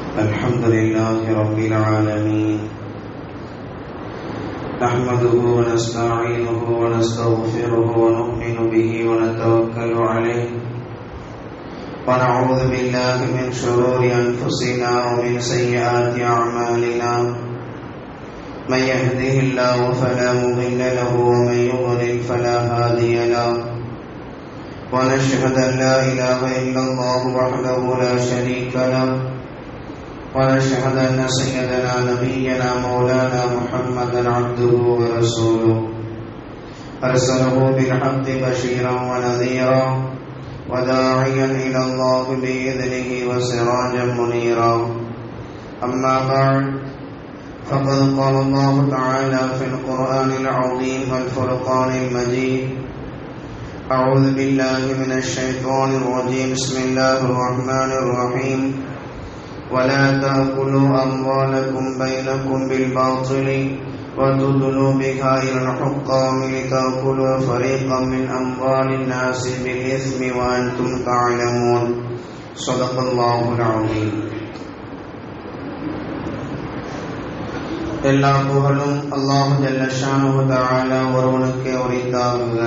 الحمد لله رب العالمين نحمده ونستعينه ونستغفره ونؤمن به ونتوكل عليه ونعوذ بالله من شرور أنفسنا ومن سيئات أعمالنا من يهده الله فلا مضل له ومن يضلل فلا هادي له ونشهد أن لا إله إلا الله وحده لا شريك له ونشهد أن سيدنا نبينا مولانا محمدا عبده ورسوله أرسله بالحق بشيرا ونذيرا وداعيا إلى الله بإذنه وسراجا منيرا أما بعد فقد قال الله تعالى في القرآن العظيم والفرقان المجيد أعوذ بالله من الشيطان الرجيم بسم الله الرحمن الرحيم ولا تأكلوا أموالكم بينكم بالباطل وتدلوا بها إلى الحكام لتأكلوا فريقا من أموال الناس بالإثم وأنتم تعلمون صدق الله العظيم எல்லா புகழும் அல்லாஹு ஜல்லஷானு தஆலா ஒருவனுக்கே உரித்தாகுக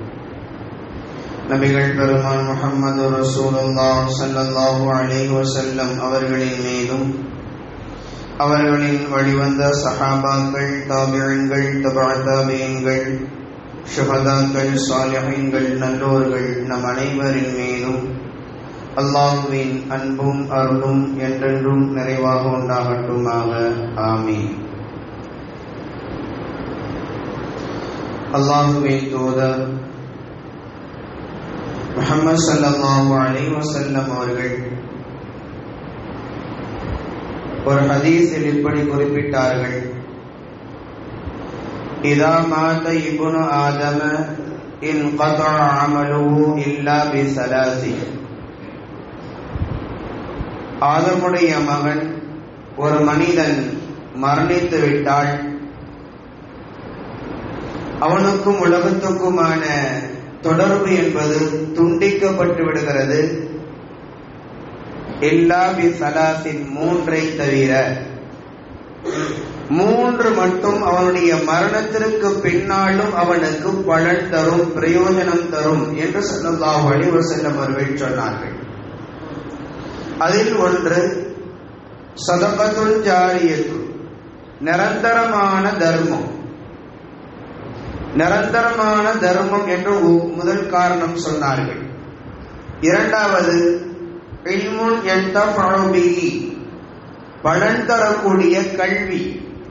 நபிகள் பெருமான் முஹம்மது ரசூலுல்லாஹ் ஸல்லல்லாஹு அலைஹி வஸல்லம் அவர்களின் மீதும் அவர்களின் வழிவந்த சஹாபாக்கள் தாபியன்கள் தபா தாபியன்கள் ஷுஹதாக்கள் சாலிஹீன்கள் நல்லோர்கள் நம் அனைவரின் மீதும் அல்லாஹுவின் அன்பும் அருளும் என்றென்றும் நிறைவாக உண்டாகட்டுமாக ஆமீன் அல்லாஹுவின் தூதர் முஹம்மது ஸல்லல்லாஹு அலைஹி வஸல்லம் அவர்கள் ஒரு ஹதீஸில் இப்படி குறிப்பிட்டார்கள் இதா மாத இப்னு ஆதம இன் قطع عمله إلا بثلاث ஆதமுடைய மகன் ஒரு மனிதன் மரணித்து விட்டால் அவனுக்கும் உலகத்துக்குமான தொடர்பு என்பது துண்டிக்கப்பட்டு விடுகிறது எல்லா சலாசின் மூன்றை தவிர மூன்று மட்டும் அவனுடைய மரணத்திற்கு பின்னாலும் அவனுக்கு பலன் தரும் பிரயோஜனம் தரும் என்று சொல்லலாம் வழிவு செல்லும் அவர்கள் சொன்னார்கள் அதில் ஒன்று சதபத்துல் ஜாரியத்து நிரந்தரமான தர்மம் நிரந்தரமான தர்மம் என்று முதல் காரணம் சொன்னார்கள் இரண்டாவது பலன் தரக்கூடிய கல்வி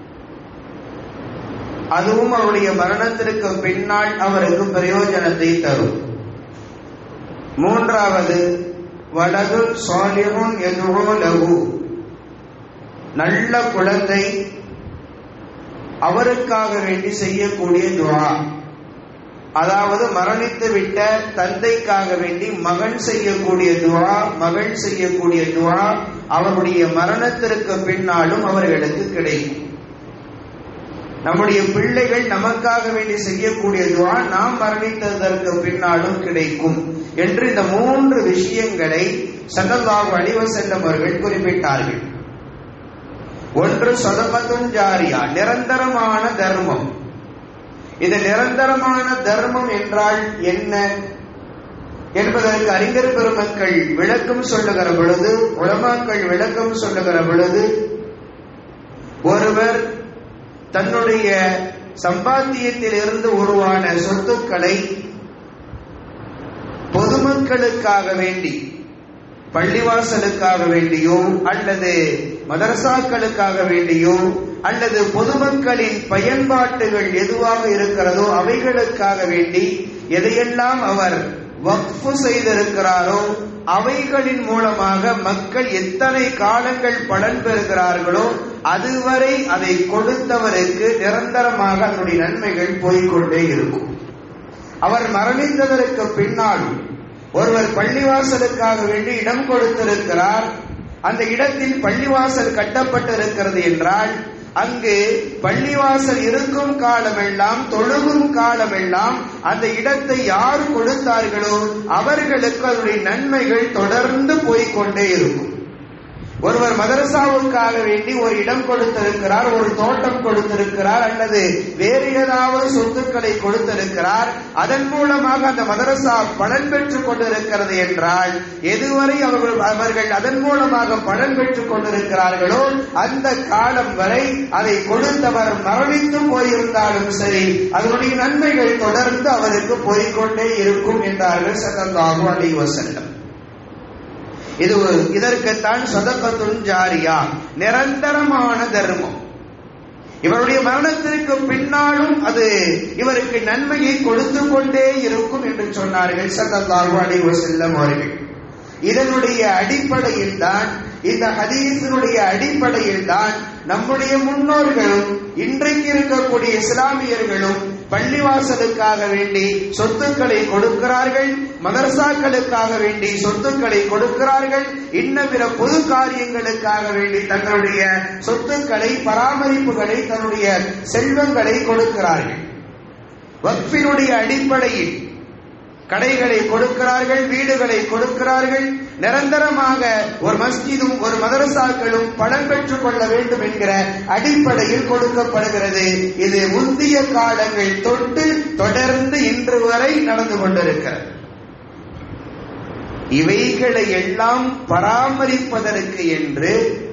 அதுவும் அவருடைய மரணத்திற்கு பின்னால் அவருக்கு பிரயோஜனத்தை தரும் மூன்றாவது வலது சாலிஹுன் எதுவோ லகு நல்ல குழந்தை அவருக்காக வேண்டி செய்யக்கூடிய துவா அதாவது மரணித்து விட்ட தந்தைக்காக வேண்டி மகன் செய்யக்கூடிய துவா மகள் செய்யக்கூடிய துவா அவருடைய மரணத்திற்கு பின்னாலும் அவர்களுக்கு கிடைக்கும் நம்முடைய பிள்ளைகள் நமக்காக வேண்டி செய்யக்கூடிய துவா நாம் மரணித்ததற்கு பின்னாலும் கிடைக்கும் என்று இந்த மூன்று விஷயங்களை சல்லல்லாஹு அலைஹி வஸல்லம் அவர்கள் குறிப்பிட்டார்கள் ஒன்று சதபத்துன் ஜாரியா நிரந்தரமான தர்மம் இது நிரந்தரமான தர்மம் என்றால் என்ன என்பதற்கு அறிஞர் பெருமக்கள் விளக்கம் சொல்லுகிற பொழுது உலமாக்கள் விளக்கம் சொல்லுகிற பொழுது ஒருவர் தன்னுடைய சம்பாத்தியத்தில் இருந்து உருவான சொத்துக்களை பொதுமக்களுக்காக வேண்டி பள்ளிவாசலுக்காக வேண்டியோ அல்லது மதரசாக்களுக்காக வேண்டியோ அல்லது பொதுமக்களின் பயன்பாட்டுகள் எதுவாக இருக்கிறதோ அவைகளுக்காக வேண்டி எதையெல்லாம் அவர் வக்ஃபு செய்திருக்கிறாரோ அவைகளின் மூலமாக மக்கள் எத்தனை காலங்கள் பலன் பெறுகிறார்களோ அதுவரை அதை கொடுத்தவருக்கு நிரந்தரமாக அதனுடைய நன்மைகள் போய்கொண்டே இருக்கும் அவர் மரணித்ததற்கு பின்னாலும் ஒருவர் பள்ளிவாசலுக்காக வேண்டி இடம் கொடுத்திருக்கிறார் அந்த இடத்தில் பள்ளிவாசல் கட்டப்பட்டிருக்கிறது என்றால் அங்கு பள்ளிவாசல் இருக்கும் காலமெல்லாம் தொழுகும் காலமெல்லாம் அந்த இடத்தை யார் கொடுத்தார்களோ அவர்களுக்கு அதனுடைய நன்மைகள் தொடர்ந்து போய்க்கொண்டே இருக்கும் ஒருவர் மதரசாவுக்காக வேண்டி ஒரு இடம் கொடுத்திருக்கிறார் ஒரு தோட்டம் கொடுத்திருக்கிறார் அல்லது வேறு ஏதாவது சொத்துக்களை கொடுத்திருக்கிறார் அதன் மூலமாக அந்த மதரசா பலன் பெற்றுக் கொண்டிருக்கிறது என்றால் எதுவரை அவர்கள் அவர்கள் அதன் மூலமாக பலன் பெற்றுக் கொண்டிருக்கிறார்களோ அந்த காலம் வரை அதை கொடுத்தவர் மரணித்து போயிருந்தாலும் சரி அதனுடைய நன்மைகள் தொடர்ந்து அவருக்கு போய்கொண்டே இருக்கும் என்றார்கள் சதந்தாகு அலி வசல்லம் இது இதற்குத்தான் சதக்கத்துன் ஜாரியா நிரந்தரமான தர்மம் இவருடைய மரணத்திற்கு பின்னாலும் அது இவருக்கு நன்மையை கொடுத்து கொண்டே இருக்கும் என்று சொன்னார்கள் சதல்லாஹு அலைஹி வஸல்லம் அவர்கள் இதனுடைய அடிப்படையில் தான் இந்த ஹதீஸினுடைய அடிப்படையில் தான் நம்முடைய முன்னோர்களும் இன்றைக்கு இருக்கக்கூடிய இஸ்லாமியர்களும் பள்ளிவாசலுக்காக வேண்டி சொத்துக்களை கொடுக்கிறார்கள் மதரசாக்களுக்காக வேண்டி சொத்துக்களை கொடுக்கிறார்கள் இன்ன பிற பொது காரியங்களுக்காக வேண்டி தங்களுடைய சொத்துக்களை பராமரிப்புகளை தன்னுடைய செல்வங்களை கொடுக்கிறார்கள் வக்ஃபினுடைய அடிப்படையில் கடைகளை கொடுக்கிறார்கள் வீடுகளை கொடுக்கிறார்கள் நிரந்தரமாக ஒரு மஸ்ஜிதும் ஒரு மதரசாக்களும் பலன் பெற்றுக் கொள்ள வேண்டும் என்கிற அடிப்படையில் கொடுக்கப்படுகிறது இது முந்தைய காலங்கள் தொட்டு தொடர்ந்து இன்று வரை நடந்து கொண்டிருக்கிறது இவைகளை எல்லாம் பராமரிப்பதற்கு என்று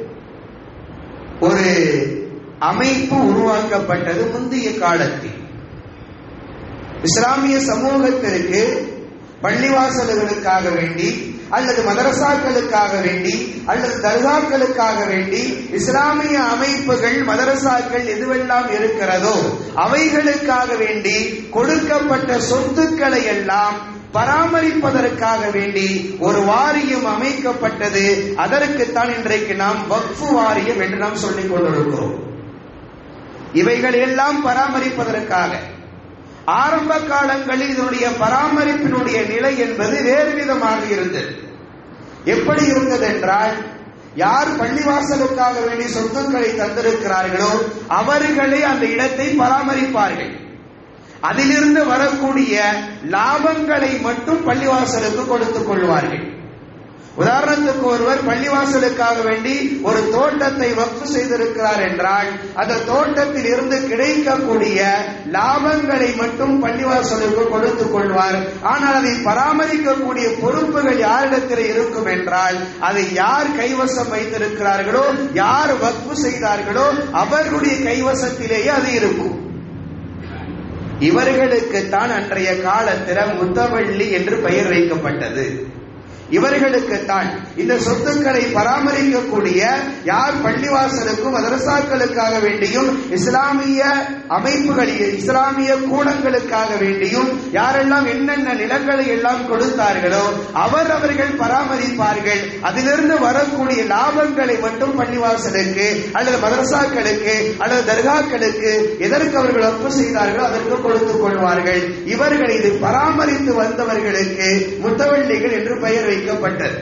ஒரு அமைப்பு உருவாக்கப்பட்டது முந்தைய காலத்தில் இஸ்லாமிய சமூகத்திற்கு பள்ளிவாசல்களுக்காக வேண்டி அல்லது மதரசாக்களுக்காக வேண்டி அல்லது தர்காக்களுக்காக வேண்டி இஸ்லாமிய அமைப்புகள் மதரசாக்கள் எதுவெல்லாம் இருக்கிறதோ அவைகளுக்காக வேண்டி கொடுக்கப்பட்ட சொத்துக்களை எல்லாம் பராமரிப்பதற்காக வேண்டி ஒரு வாரியம் அமைக்கப்பட்டது அதற்குத்தான் இன்றைக்கு நாம் வக்ஃபு வாரியம் என்று நாம் சொல்லிக் கொண்டிருக்கிறோம் இவைகள் எல்லாம் பராமரிப்பதற்காக ஆரம்ப காலங்களில் இதனுடைய பராமரிப்பினுடைய நிலை என்பது வேறு விதமாக இருந்தது எப்படி இருந்தது என்றால் யார் பள்ளிவாசலுக்காக வேண்டி சொத்துக்களை தந்திருக்கிறார்களோ அவர்களே அந்த இடத்தை பராமரிப்பார்கள் அதிலிருந்து வரக்கூடிய லாபங்களை மட்டும் பள்ளிவாசலுக்கு கொடுத்துக் கொள்வார்கள் உதாரணத்துக்கு ஒருவர் பள்ளிவாசலுக்காக வேண்டி ஒரு தோட்டத்தை வக்ஃபு செய்திருக்கிறார் என்றால் அந்த தோட்டத்தில் இருந்து கிடைக்கக்கூடிய லாபங்களை மட்டும் பள்ளிவாசலுக்கு கொடுத்துக் கொள்வார் ஆனால் அதை பராமரிக்கக்கூடிய பொறுப்புகள் யாரிடத்தில் இருக்கும் என்றால் அதை யார் கைவசம் வைத்திருக்கிறார்களோ யார் வக்ஃபு செய்தார்களோ அவர்களுடைய கைவசத்திலேயே அது இருக்கும் இவர்களுக்கு தான் அன்றைய காலத்தில் முத்தவள்ளி என்று பெயர் வைக்கப்பட்டது இவர்களுக்குத்தான் இந்த சொத்துக்களை பராமரிக்கக்கூடிய யார் பள்ளிவாசலுக்கும் மதரசாக்களுக்காக வேண்டியும் இஸ்லாமிய அமைப்புகளில் இஸ்லாமிய கூடங்களுக்காக வேண்டியும் யாரெல்லாம் என்னென்ன நிலங்களை எல்லாம் கொடுத்தார்களோ அவர் அவர்கள் பராமரிப்பார்கள் அதிலிருந்து வரக்கூடிய லாபங்களை மட்டும் பள்ளிவாசலுக்கு அல்லது மதரசாக்களுக்கு அல்லது தர்காக்களுக்கு எதற்கு அவர்கள் ஒப்பு செய்தார்களோ அதற்கு கொடுத்துக் கொள்வார்கள் இவர்கள் இது பராமரித்து வந்தவர்களுக்கு முத்தவள்ளிகள் என்று பெயர் வைக்கப்பட்டது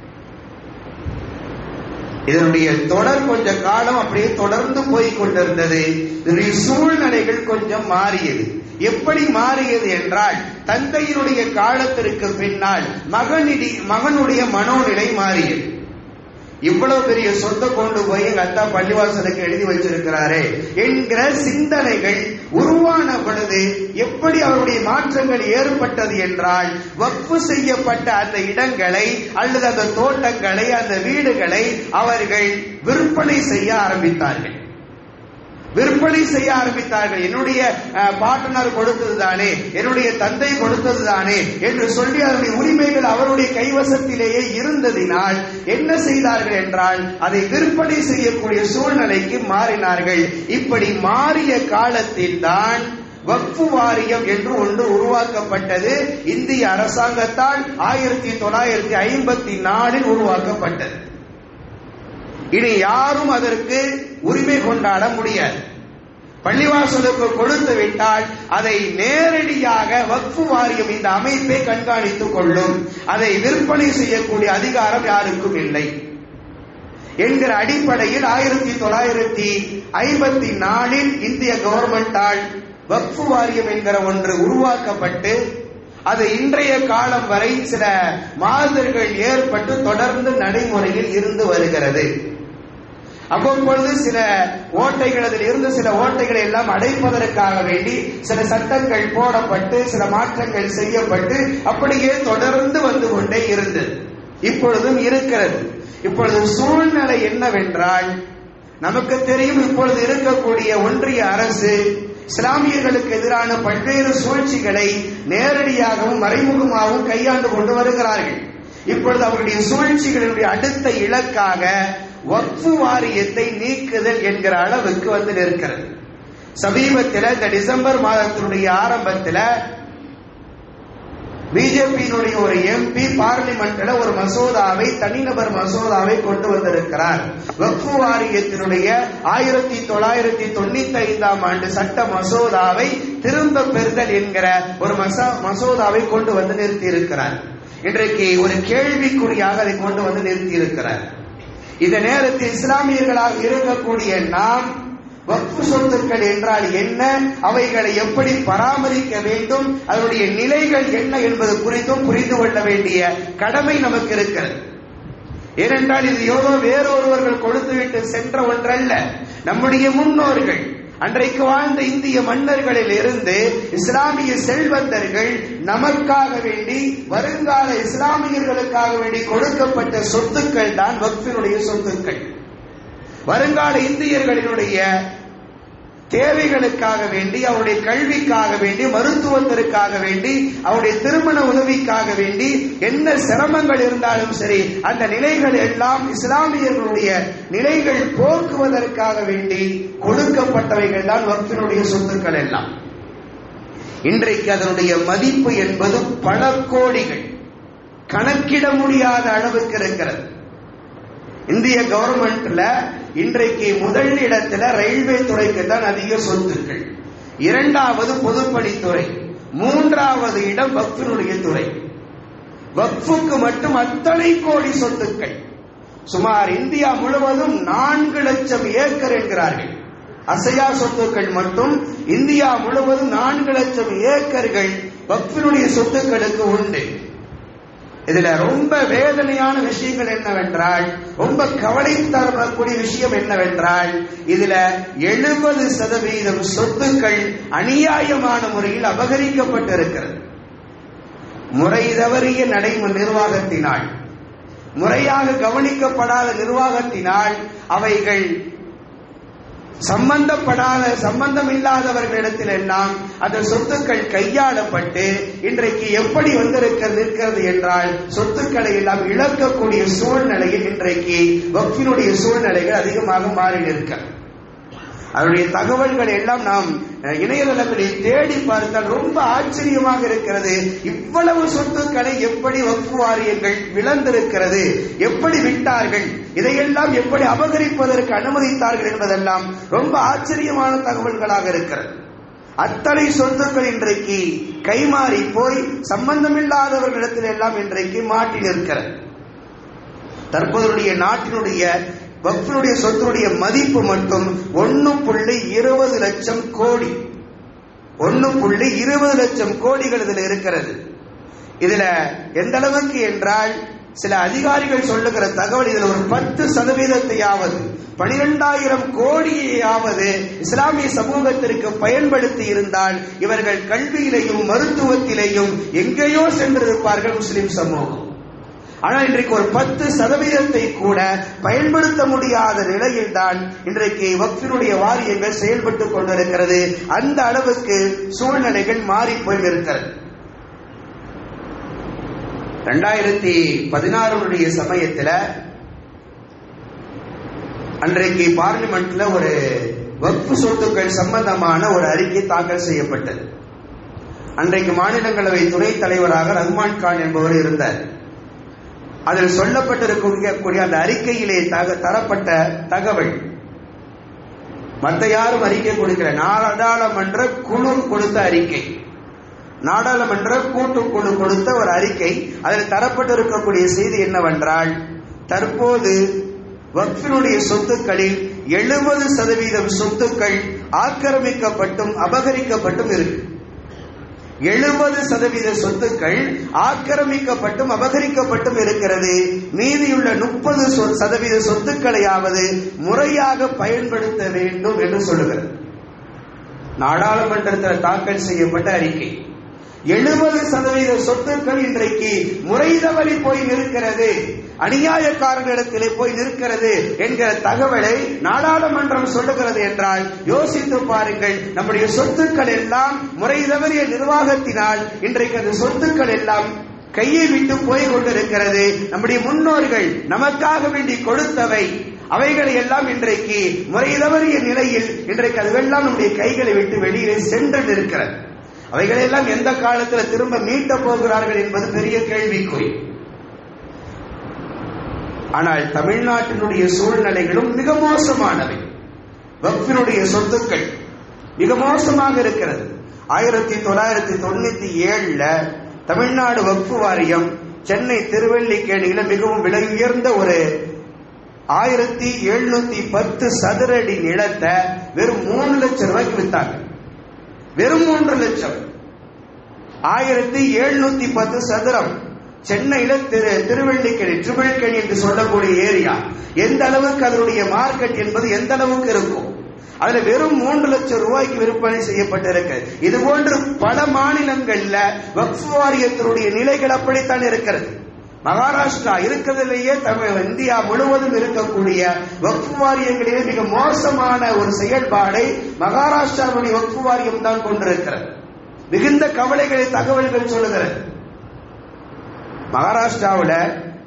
இதனுடைய தொடர் கொஞ்ச காலம் அப்படியே தொடர்ந்து போய் கொண்டிருந்தது இதனுடைய சூழ்நிலைகள் கொஞ்சம் மாறியது எப்படி மாறியது என்றால் தந்தையினுடைய காலத்திற்கு பின்னால் மகனிடி மகனுடைய மனோநிலை மாறியது இவ்வளவு பெரிய சொத்தை கொண்டு போய் எங்க அத்தா பள்ளிவாசலுக்கு எழுதி வச்சிருக்கிறாரே என்கிற சிந்தனைகள் உருவான பொழுது எப்படி அவருடைய மாற்றங்கள் ஏற்பட்டது என்றால் வக்ஃபு செய்யப்பட்ட அந்த இடங்களை அல்லது அந்த தோட்டங்களை அந்த வீடுகளை அவர்கள் விற்பனை செய்ய ஆரம்பித்தார்கள் விற்பனை செய்ய ஆரம்பித்தார்கள் என்னுடைய பாட்டனார் கொடுத்தது தானே என்னுடைய தந்தை கொடுத்தது தானே என்று சொல்லி அதனுடைய உரிமைகள் அவருடைய கைவசத்திலேயே இருந்ததினால் என்ன செய்தார்கள் என்றால் அதை விற்பனை செய்யக்கூடிய சூழ்நிலைக்கு மாறினார்கள் இப்படி மாறிய காலத்தில் தான் வக்ஃபு வாரியம் என்று ஒன்று உருவாக்கப்பட்டது இந்திய அரசாங்கத்தால் ஆயிரத்தி தொள்ளாயிரத்தி ஐம்பத்தி நாலில் உருவாக்கப்பட்டது இனி யாரும் அதற்கு உரிமை கொண்டாட முடியாது பள்ளிவாசலுக்கு கொடுத்து விட்டால் அதை நேரடியாக வக்ஃபு வாரியம் இந்த அமைப்பை கண்காணித்துக் கொள்ளும் அதை விற்பனை செய்யக்கூடிய அதிகாரம் யாருக்கும் இல்லை என்கிற அடிப்படையில் ஆயிரத்தி தொள்ளாயிரத்தி ஐம்பத்தி நாலில் இந்திய கவர்மெண்டால் வக்ஃபு வாரியம் என்கிற ஒன்று உருவாக்கப்பட்டு அது இன்றைய காலம் வரை சில மாதர்கள் ஏற்பட்டு தொடர்ந்து நடைமுறையில் இருந்து வருகிறது அவ்வப்பொழுது சில ஓட்டைகள் அதில் இருந்து சில ஓட்டைகளை எல்லாம் அடைப்பதற்காக வேண்டி சில சட்டங்கள் போடப்பட்டு சில மாற்றங்கள் செய்யப்பட்டு அப்படியே தொடர்ந்து வந்து கொண்டே இருந்தது இப்பொழுதும் இருக்கிறது இப்பொழுது சூழ்நிலை என்னவென்றால் நமக்கு தெரியும் இப்பொழுது இருக்கக்கூடிய ஒன்றிய அரசு இஸ்லாமியர்களுக்கு எதிரான பல்வேறு சூழ்ச்சிகளை நேரடியாகவும் மறைமுகமாகவும் கையாண்டு கொண்டு வருகிறார்கள் இப்பொழுது அவருடைய சூழ்ச்சிகளுடைய அடுத்த இலக்காக வக்ஃபு வாரியத்தை நீக்குதல் என்கிற அளவுக்கு வந்து நிற்கிறது சமீபத்தில் இந்த டிசம்பர் மாதத்தினுடைய ஆரம்பத்தில் பிஜேபியினுடைய ஒரு எம்பி பார்லிமெண்ட்ல ஒரு மசோதாவை தனிநபர் மசோதாவை கொண்டு வந்திருக்கிறார் வக்ஃபு வாரியத்தினுடைய ஆயிரத்தி தொள்ளாயிரத்தி தொண்ணூத்தி ஐந்தாம் ஆண்டு சட்ட மசோதாவை திரும்ப பெறுதல் என்கிற ஒரு மசா மசோதாவை கொண்டு வந்து நிறுத்தி இருக்கிறார் இன்றைக்கு ஒரு கேள்விக்குறியாக அதை கொண்டு வந்து நிறுத்தி இருக்கிறார் இந்த நேரத்தில் இஸ்லாமியர்களாக இருக்கக்கூடிய நாம் வக்ஃபு சொத்துக்கள் என்றால் என்ன அவைகளை எப்படி பராமரிக்க வேண்டும் அதனுடைய நிலைகள் என்ன என்பது குறித்தும் புரிந்து கொள்ள வேண்டிய கடமை நமக்கு இருக்கிறது ஏனென்றால் இது ஏதோ வேறொருவர்கள் கொடுத்துவிட்டு சென்ற ஒன்றல்ல நம்முடைய முன்னோர்கள் அன்றைக்கு வாழ்ந்த இந்திய மன்னர்களில் இருந்து இஸ்லாமிய செல்வந்தர்கள் நமக்காக வேண்டி வருங்கால இஸ்லாமியர்களுக்காக வேண்டி கொடுக்கப்பட்ட சொத்துக்கள் தான் வக்ஃபினுடைய சொத்துக்கள் வருங்கால இந்தியர்களினுடைய தேவைகளுக்காக வேண்டி அவருடைய கல்விக்காக வேண்டி மருத்துவத்திற்காக வேண்டி அவருடைய திருமண உதவிக்காக வேண்டி என்ன சிரமங்கள் இருந்தாலும் சரி அந்த நிலைகள் எல்லாம் இஸ்லாமியர்களுடைய நிலைகள் போக்குவதற்காக வேண்டி கொடுக்கப்பட்டவைகள் தான் வக்ஃபினுடைய சொத்துக்கள் எல்லாம் இன்றைக்கு அதனுடைய மதிப்பு என்பது பல கோடிகள் கணக்கிட முடியாத அளவுக்கு இருக்கிறது இந்திய கவர்மெண்ட்ல இன்றைக்கு முதல் இடத்துல ரயில்வே துறைக்கு தான் அதிக சொத்துக்கள் இரண்டாவது பொதுப்பணித்துறை மூன்றாவது இடம் வக்ஃபினுடைய துறை வக்ஃபுக்கு மட்டும் அத்தனை கோடி சொத்துக்கள் சுமார் இந்தியா முழுவதும் நான்கு லட்சம் ஏக்கர் என்கிறார்கள் அசையா சொத்துக்கள் மட்டும் இந்தியா முழுவதும் நான்கு லட்சம் ஏக்கர்கள் வக்ஃபினுடைய சொத்துக்களுக்கு உண்டு இதுல ரொம்ப வேதனையான விஷயங்கள் என்னவென்றால் ரொம்ப கவலை தரக்கூடிய விஷயம் என்னவென்றால் இதுல எழுபது சதவீதம் சொத்துக்கள் அநியாயமான முறையில் அபகரிக்கப்பட்டிருக்கிறது முறை தவறிய நடைமுறை நிர்வாகத்தினால் முறையாக கவனிக்கப்படாத நிர்வாகத்தினால் அவைகள் சம்பந்தப்படாத சம்பந்தம் இல்லாதவர்களிடத்தில் எல்லாம் அந்த சொத்துக்கள் கையாளப்பட்டு இன்றைக்கு எப்படி வந்திருக்கிறது இருக்கிறது என்றால் சொத்துக்களை எல்லாம் இழக்கக்கூடிய சூழ்நிலையில் இன்றைக்கு வக்ஃபினுடைய சூழ்நிலைகள் அதிகமாக மாறி நிற்க அதனுடைய தகவல்கள் எல்லாம் நாம் இணையதளங்களில் தேடி பார்த்தால் ரொம்ப ஆச்சரியமாக இருக்கிறது இவ்வளவு சொத்துக்களை எப்படி வக்ஃபு வாரியங்கள் விளந்திருக்கிறது எப்படி விட்டார்கள் இதையெல்லாம் எப்படி அபகரிப்பதற்கு அனுமதித்தார்கள் என்பதெல்லாம் ரொம்ப ஆச்சரியமான தகவல்களாக இருக்கிறது அத்தனை சொத்துக்கள் இன்றைக்கு கைமாறி போய் சம்பந்தமில்லாதவர்களிடத்தில் எல்லாம் இன்றைக்கு மாட்டி நிற்கிறது தற்போதைய நாட்டினுடைய வக்ஃபினுடைய சொத்தினுடைய மதிப்பு மட்டும் ஒன்னு புள்ளி இருபது லட்சம் கோடி ஒன்னு புள்ளி இருபது லட்சம் கோடிகள் இதுல இருக்கிறது இதுல எந்த அளவுக்கு என்றால் சில அதிகாரிகள் சொல்லுகிற தகவல் இதுல ஒரு பத்து சதவீதத்தையாவது பனிரெண்டாயிரம் கோடியையாவது இஸ்லாமிய சமூகத்திற்கு பயன்படுத்தி இருந்தால் இவர்கள் கல்வியிலையும் மருத்துவத்திலேயும் எங்கேயோ சென்றிருப்பார்கள் முஸ்லிம் சமூகம் ஆனால் இன்றைக்கு ஒரு பத்து சதவீதத்தை கூட பயன்படுத்த முடியாத நிலையில் தான் இன்றைக்கு வக்ஃபினுடைய வாரியங்கள் செயல்பட்டுக் கொண்டிருக்கிறது அந்த அளவுக்கு சூழ்நிலைகள் மாறி போயிருக்கிறது ரெண்டாயிரத்தி பதினாறுடைய சமயத்துல அன்றைக்கு பார்லிமெண்ட்ல ஒரு வக்ஃபு சொத்துக்கள் சம்பந்தமான ஒரு அறிக்கை தாக்கல் செய்யப்பட்டது அன்றைக்கு மாநிலங்களவை துணைத் தலைவராக ரஹ்மான் கான் என்பவர் இருந்தார் அதில் சொல்லப்பட்டிருக்கக்கூடிய அந்த அறிக்கையிலே தக தரப்பட்ட தகவல் மற்ற யாரும் அறிக்கை கொடுக்கல நாடாளுமன்ற குழு கொடுத்த அறிக்கை நாடாளுமன்ற கூட்டுக்குழு கொடுத்த ஒரு அறிக்கை அதில் தரப்பட்டிருக்கக்கூடிய செய்தி என்னவென்றால் தற்போது வக்ஃபினுடைய சொத்துக்களில் எழுபது சதவீதம் சொத்துக்கள் ஆக்கிரமிக்கப்பட்டும் அபகரிக்கப்பட்டும் இருக்கு எழுபது சதவீத சொத்துக்கள் ஆக்கிரமிக்கப்பட்டும் அபகரிக்கப்பட்டும் இருக்கிறது மீதியுள்ள முப்பது சதவீத சொத்துக்களையாவது முறையாக பயன்படுத்த வேண்டும் என்று சொல்லுகிறது நாடாளுமன்றத்தில் தாக்கல் செய்யப்பட்ட அறிக்கை எழுபது சதவீத சொத்துக்கள் இன்றைக்கு முறை தவறி போய் நிற்கிறது அநியாயக்காரர்களிடத்திலே போய் நிற்கிறது என்கிற தகவலை நாடாளுமன்றம் சொல்லுகிறது என்றால் யோசித்து பாருங்கள் நம்முடைய சொத்துக்கள் எல்லாம் முறை தவறிய நிர்வாகத்தினால் இன்றைக்கு அந்த சொத்துக்கள் எல்லாம் கையை விட்டு போய் கொண்டிருக்கிறது நம்முடைய முன்னோர்கள் நமக்காக வேண்டி கொடுத்தவை அவைகளை எல்லாம் இன்றைக்கு முறை தவறிய நிலையில் இன்றைக்கு அதுவெல்லாம் நம்முடைய கைகளை விட்டு வெளியிலே சென்று நிற்கிறது அவைகளெல்லாம் எந்த காலத்தில் திரும்ப மீட்ட போகிறார்கள் என்பது பெரிய கேள்விக்குறி ஆனால் தமிழ்நாட்டினுடைய சூழ்நிலைகளும் மிக மோசமானவை வக்ஃபினுடைய சொத்துக்கள் மிக மோசமாக இருக்கிறது ஆயிரத்தி தொள்ளாயிரத்தி தொண்ணூத்தி ஏழுல தமிழ்நாடு வக்ஃபு வாரியம் சென்னை திருவல்லிக்கேணியில மிகவும் விலை உயர்ந்த ஒரு ஆயிரத்தி எழுநூத்தி பத்து சதுரடி நிலத்தை வெறும் மூணு லட்சம் ரூபாய்க்கு வித்தாங்க வெறும் மூன்று லட்சம் ஆயிரத்தி எழுநூத்தி பத்து சதுரம் சென்னையில திரு திருவள்ளிக்கணி ட்ரிபிள்கணி என்று சொல்லக்கூடிய ஏரியா எந்த அளவுக்கு அதனுடைய மார்க்கெட் என்பது எந்த அளவுக்கு இருக்கும் அதுல வெறும் மூன்று லட்சம் ரூபாய்க்கு விற்பனை செய்யப்பட்டிருக்கு இது போன்று பல மாநிலங்கள்ல வக்ஃப் வாரியத்தினுடைய நிலைகள் அப்படித்தான் இருக்கிறது மகாராஷ்டிரா இருக்கிறதுலேயே தமிழ் இந்தியா முழுவதும் இருக்கக்கூடிய வக்ஃபு வாரியங்களிலே மிக மோசமான ஒரு செயல்பாடை மகாராஷ்டிராவுடைய வக்ஃபு வாரியம் தான் கொண்டிருக்கிறது மிகுந்த கவலைகளை தகவல்கள் சொல்லுகிறது மகாராஷ்டிராவில்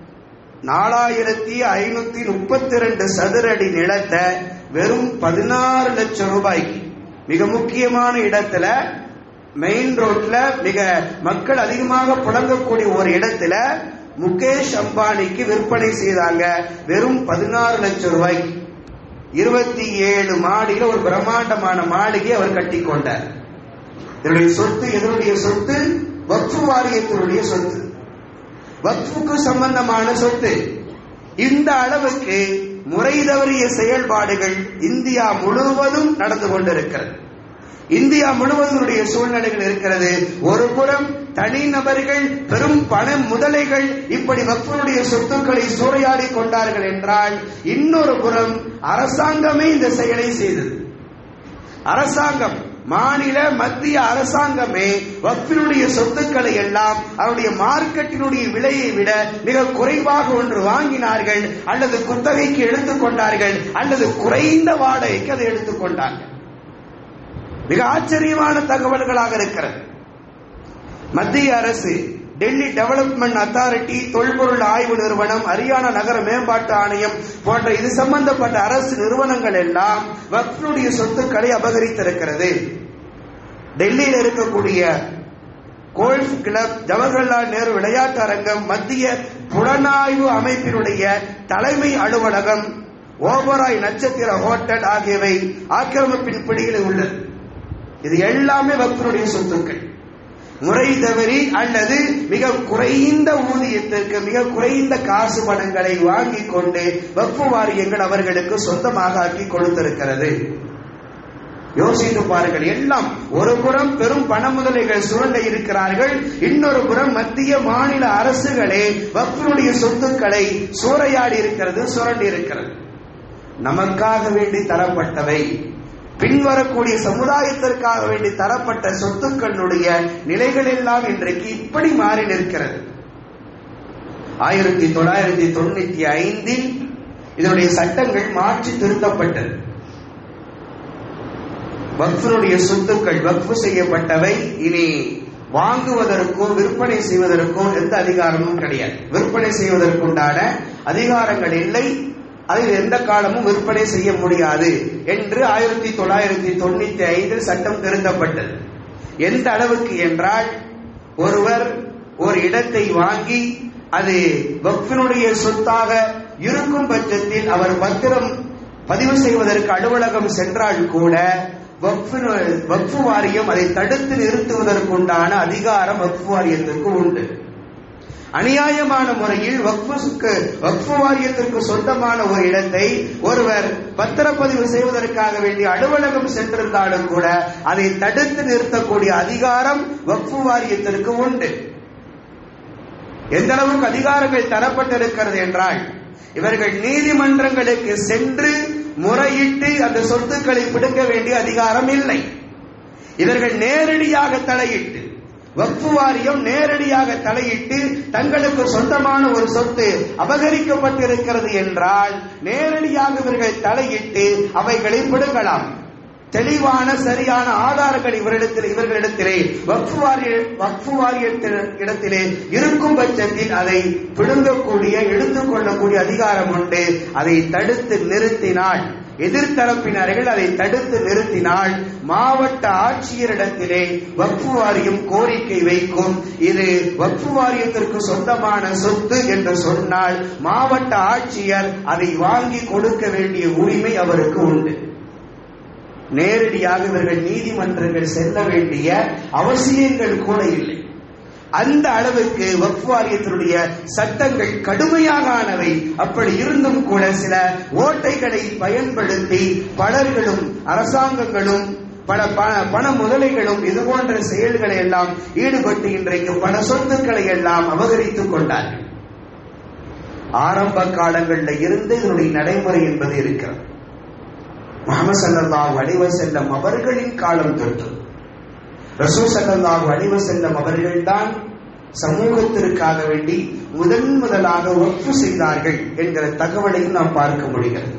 நாலாயிரத்தி ஐநூத்தி முப்பத்தி ரெண்டு சதுரடி நிலத்தை வெறும் பதினாறு லட்சம் ரூபாய்க்கு மிக முக்கியமான இடத்துல மெயின் ரோட்ல மிக மக்கள் அதிகமாக புழங்கக்கூடிய ஒரு இடத்துல முகேஷ் அம்பானிக்கு விற்பனை செய்தாங்க வெறும் பதினாறு லட்சம் ரூபாய்க்கு இருபத்தி ஏழு மாடியில ஒரு பிரம்மாண்டமான மாளிகை அவர் கட்டி கொண்டார் இதனுடைய சொத்து எதனுடைய சொத்து வக்ஃபு வாரியத்தினுடைய சொத்து வக்ஃபுக்கு சம்பந்தமான சொத்து இந்த அளவுக்கு முறை தவறிய செயல்பாடுகள் இந்தியா முழுவதும் நடந்து கொண்டிருக்கிறது இந்தியா முழுவதுடைய சூழ்நிலைகள் இருக்கிறது ஒரு புறம் தனிநபர்கள் பெரும் பண முதலைகள் இப்படி வக்ஃபனுடைய சொத்துக்களை சூறையாடி கொண்டார்கள் என்றால் இன்னொரு புறம் அரசாங்கமே இந்த செயலை செய்தது அரசாங்கம் மாநில மத்திய அரசாங்கமே வக்ஃபினுடைய சொத்துக்களை எல்லாம் அவருடைய மார்க்கெட்டினுடைய விலையை விட மிக குறைவாக ஒன்று வாங்கினார்கள் அல்லது குத்தகைக்கு எடுத்துக்கொண்டார்கள் அல்லது குறைந்த வாடகைக்கு அதை எடுத்துக்கொண்டார்கள் மிக ஆச்சரியமான தகவல்களாக இருக்கிறது மத்திய அரசு டெல்லி டெவலப்மெண்ட் அத்தாரிட்டி தொல்பொருள் ஆய்வு நிறுவனம் ஹரியானா நகர மேம்பாட்டு ஆணையம் போன்ற இது சம்பந்தப்பட்ட அரசு நிறுவனங்கள் எல்லாம் வக்ஃபுடைய சொத்துக்களை அபகரித்திருக்கிறது டெல்லியில் இருக்கக்கூடிய கோல்ஃப் கிளப் ஜவஹர்லால் நேரு விளையாட்டு அரங்கம் மத்திய புலனாய்வு அமைப்பினுடைய தலைமை அலுவலகம் ஓபராய் நட்சத்திர ஹோட்டல் ஆகியவை ஆக்கிரமிப்பின் பிடியில் உள்ளது இது எல்லாமே வக்ஃபுடைய சொத்துக்கள் முறை தவறி அல்லது மிக குறைந்த ஊதியத்திற்கு மிக குறைந்த காசு பணங்களை வாங்கி கொண்டு வக்ஃபு வாரியங்கள் அவர்களுக்கு சொந்தமாக ஆக்கி கொடுத்திருக்கிறது யோசித்து பாருங்கள் எல்லாம் ஒரு புறம் பெரும் பண முதலைகள் சுரண்ட இருக்கிறார்கள் இன்னொரு புறம் மத்திய மாநில அரசுகளே வக்ஃபுடைய சொத்துக்களை சூறையாடி இருக்கிறது சுரண்டி இருக்கிறது நமக்காக வேண்டி தரப்பட்டவை பின்வரக்கூடிய சமுதாயத்திற்காக வேண்டி தரப்பட்ட சொத்துக்களுடைய நிலைகள் எல்லாம் இன்றைக்கு இப்படி மாறி நிற்கிறது ஆயிரத்தி தொள்ளாயிரத்தி தொண்ணூத்தி ஐந்தில் இதனுடைய சட்டங்கள் மாற்றி திருத்தப்பட்டது வக்ஃபுடைய சொத்துக்கள் வக்ஃபு செய்யப்பட்டவை இனி வாங்குவதற்கோ விற்பனை செய்வதற்கோ எந்த அதிகாரமும் கிடையாது விற்பனை செய்வதற்குண்டான அதிகாரங்கள் இல்லை அதில் எந்த காலமும் விற்பனை செய்ய முடியாது என்று ஆயிரத்தி தொள்ளாயிரத்தி தொண்ணூத்தி ஐந்தில் சட்டம் திருத்தப்பட்டது எந்த அளவுக்கு என்றால் ஒருவர் ஒரு இடத்தை வாங்கி அது வக்ஃபினுடைய சொத்தாக இருக்கும் பட்சத்தில் அவர் பத்திரம் பதிவு செய்வதற்கு அலுவலகம் சென்றால் கூட வக்ஃபு வாரியம் அதை தடுத்து நிறுத்துவதற்குண்டான அதிகாரம் வக்ஃபு வாரியத்திற்கு உண்டு அநியாயமான முறையில் வக்ஃபுக்கு வக்ஃபு வாரியத்திற்கு சொந்தமான ஒரு இடத்தை ஒருவர் பத்திரப்பதிவு செய்வதற்காக வேண்டிய அலுவலகம் சென்றிருந்தாலும் கூட அதை தடுத்து நிறுத்தக்கூடிய அதிகாரம் வக்ஃபு வாரியத்திற்கு உண்டு எந்த அளவுக்கு அதிகாரங்கள் தரப்பட்டிருக்கிறது என்றால் இவர்கள் நீதிமன்றங்களுக்கு சென்று முறையிட்டு அந்த சொத்துக்களை பிடுங்க வேண்டிய அதிகாரம் இல்லை இவர்கள் நேரடியாக தலையிட்டு வக்ஃபு வாரியம் நேரடியாக தலையிட்டு தங்களுக்கு சொந்தமான ஒரு சொத்து அபகரிக்கப்பட்டிருக்கிறது என்றால் நேரடியாக இவர்கள் தலையிட்டு அவைகளை பிடுங்கலாம் தெளிவான சரியான ஆதாரங்கள் இவரிடத்தில் இவர்களிடத்திலே வக்ஃபு வாரிய வக்ஃபு வாரியத்தின் இடத்திலே இருக்கும் பட்சத்தில் அதை பிடுங்கக்கூடிய எடுத்துக் கொள்ளக்கூடிய அதிகாரம் உண்டு அதை தடுத்து நிறுத்தினால் எதிர்த்தரப்பினர்கள் அதை தடுத்து நிறுத்தினால் மாவட்ட ஆட்சியரிடத்திலே வக்ஃபு வாரியம் கோரிக்கை வைக்கும் இது வக்ஃபு வாரியத்திற்கு சொந்தமான சொத்து என்று சொன்னால் மாவட்ட ஆட்சியர் அதை வாங்கி கொடுக்க வேண்டிய உரிமை அவருக்கு உண்டு நேரடியாக இவர்கள் நீதிமன்றங்கள் செல்ல வேண்டிய அவசியங்கள் கூட இல்லை அந்த அளவுக்கு வக்ஃப் வாரியத்தினுடைய சட்டங்கள் கடுமையாக ஆனவை அப்படி இருந்தும் கூட சில ஓட்டைகளை பயன்படுத்தி பலர்களும் அரசாங்கங்களும் பல பண- பண முதலைகளும் இது போன்ற செயல்களை எல்லாம் ஈடுபட்டு இன்றைக்கு பல சொத்துக்களை எல்லாம் அபகரித்துக் கொண்டார்கள் ஆரம்ப காலங்களில் இருந்து இதனுடைய நடைமுறை என்பது இருக்கிறது முகமது ஸல்லல்லாஹு அலைஹி வஸல்லம் அவர்களின் காலம் தொற்று ரசூல் ஸல்லல்லாஹு அலைஹி வஸல்லம் அவர்கள்தான் சமூகத்திற்காக வேண்டி முதன் முதலாக ஒப்பு செய்தார்கள் என்கிற தகவலையும் நாம் பார்க்க முடிகிறது